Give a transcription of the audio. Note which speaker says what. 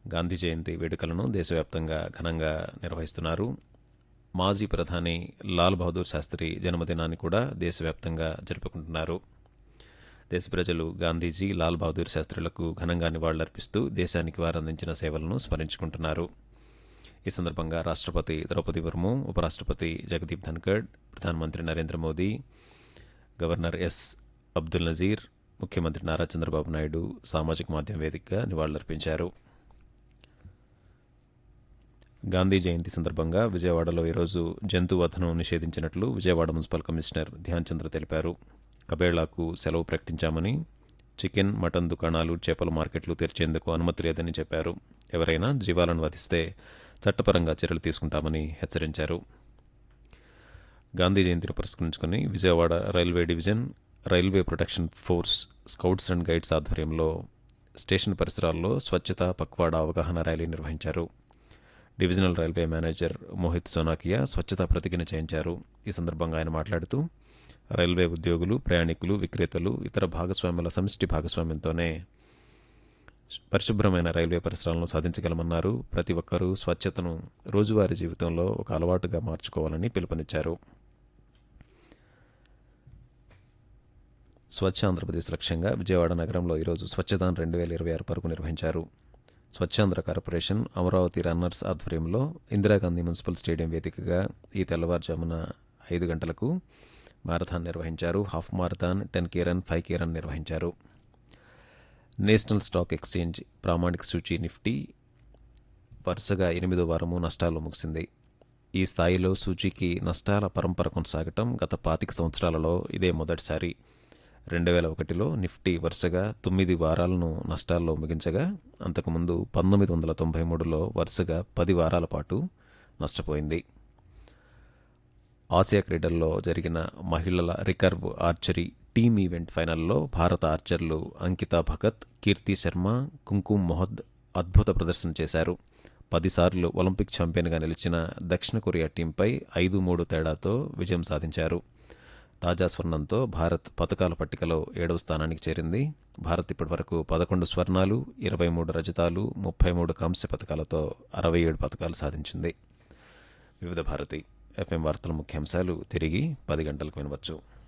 Speaker 1: గాంధీ జయంతి వేడుకలను దేశవ్యాప్తంగా ఘనంగా నిర్వహిస్తున్నారు మాజీ ప్రధాని లాల్ బహదూర్ శాస్త్రి జన్మదినాన్ని కూడా దేశవ్యాప్తంగా జరుపుకుంటున్నారు దేశ ప్రజలు గాంధీజీ లాల్ బహదూర్ శాస్త్రులకు ఘనంగా నివాళులర్పిస్తూ దేశానికి వారు అందించిన సేవలను స్మరించుకుంటున్నారు ఈ సందర్భంగా రాష్ట్రపతి ద్రౌపది ముర్ము ఉపరాష్ట్రపతి జగదీప్ ధన్కడ్ ప్రధానమంత్రి నరేంద్ర మోదీ గవర్నర్ ఎస్ అబ్దుల్ నజీర్ ముఖ్యమంత్రి నారా చంద్రబాబు నాయుడు సామాజిక మాధ్యమ వేదికగా నివాళులర్పించారు గాంధీ జయంతి సందర్భంగా విజయవాడలో ఈరోజు జంతు వధను నిషేధించినట్లు విజయవాడ మున్సిపల్ కమిషనర్ ధ్యాన్ చంద్ర తెలిపారు కబేళ్లకు సెలవు ప్రకటించామని చికెన్ మటన్ దుకాణాలు చేపల మార్కెట్లు తెరిచేందుకు అనుమతి లేదని చెప్పారు ఎవరైనా జీవాలను వధిస్తే చట్టపరంగా చర్యలు తీసుకుంటామని హెచ్చరించారు గాంధీ జయంతిని పురస్కరించుకుని Vijayawada railway division railway protection force scouts and guides ఆధ్వర్యంలో స్టేషన్ పరిసరాల్లో స్వచ్ఛత పక్వాడ అవగాహన ర్యాలీ నిర్వహించారు divisional railway manager Mohit Sonakiya స్వచ్ఛతా ప్రతిజ్ఞ చేయించారు ఈ సందర్భంగా ఆయన మాట్లాడుతూ రైల్వే ఉద్యోగులు ప్రయాణికులు విక్రేతలు ఇతర భాగస్వాముల సమిష్టి భాగస్వామ్యంతోనే పరిశుభ్రమైన రైల్వే పరిసరాలను సాధించగలమన్నారు ప్రతి ఒక్కరూ స్వచ్ఛతను రోజువారీ జీవితంలో ఒక అలవాటుగా మార్చుకోవాలని పిలుపునిచ్చారు స్వచ్ఛ ఆంధ్రప్రదేశ్ లక్ష్యంగా విజయవాడ నగరంలో ఈరోజు స్వచ్ఛదాన్ రెండు వేల ఇరవై ఆరు పరుగు నిర్వహించారు స్వచ్ఛాంధ్ర కార్పొరేషన్ అమరావతి రన్నర్స్ ఆధ్వర్యంలో ఇందిరాగాంధీ మున్సిపల్ స్టేడియం వేదికగా ఈ తెల్లవారుజామున ఐదు గంటలకు మారథాన్ నిర్వహించారు half marathon ten K run five K run నిర్వహించారు నేషనల్ స్టాక్ ఎక్స్చేంజ్ ప్రామాణిక సూచీ నిఫ్టీ వరుసగా ఎనిమిదో వారము నష్టాల్లో ముగిసింది ఈ స్థాయిలో సూచీకి నష్టాల పరంపర కొనసాగటం గత పాతిక సంవత్సరాలలో ఇదే మొదటిసారి రెండు వేల ఒకటిలో నిఫ్టీ వరుసగా తొమ్మిది వారాలను నష్టాల్లో ముగించగా అంతకుముందు పంతొమ్మిది వందల తొంభై మూడులో వరుసగా పది వారాల పాటు నష్టపోయింది ఆసియా క్రీడల్లో జరిగిన మహిళల రికర్వ్ ఆర్చరీ టీమ్ ఈవెంట్ ఫైనల్లో భారత ఆర్చర్లు అంకితా భగత్ కీర్తి శర్మ కుంకుమ్ మొహద్ అద్భుత ప్రదర్శన చేశారు పదిసార్లు ఒలింపిక్ ఛాంపియన్గా నిలిచిన దక్షిణ కొరియా టీంపై ఐదు మూడు తేడాతో విజయం సాధించారు తాజా స్వర్ణంతో భారత్ పథకాల పట్టికలో ఏడవ స్థానానికి చేరింది భారత్ ఇప్పటివరకు పదకొండు స్వర్ణాలు ఇరవై మూడు రజతాలు ముప్పై మూడు కాంస్య పథకాలతో అరవై ఏడు పథకాలు సాధించింది వివిధ భారతి ఎఫ్ఎం వార్తల ముఖ్యాంశాలు తిరిగి పది గంటలకు వినవచ్చు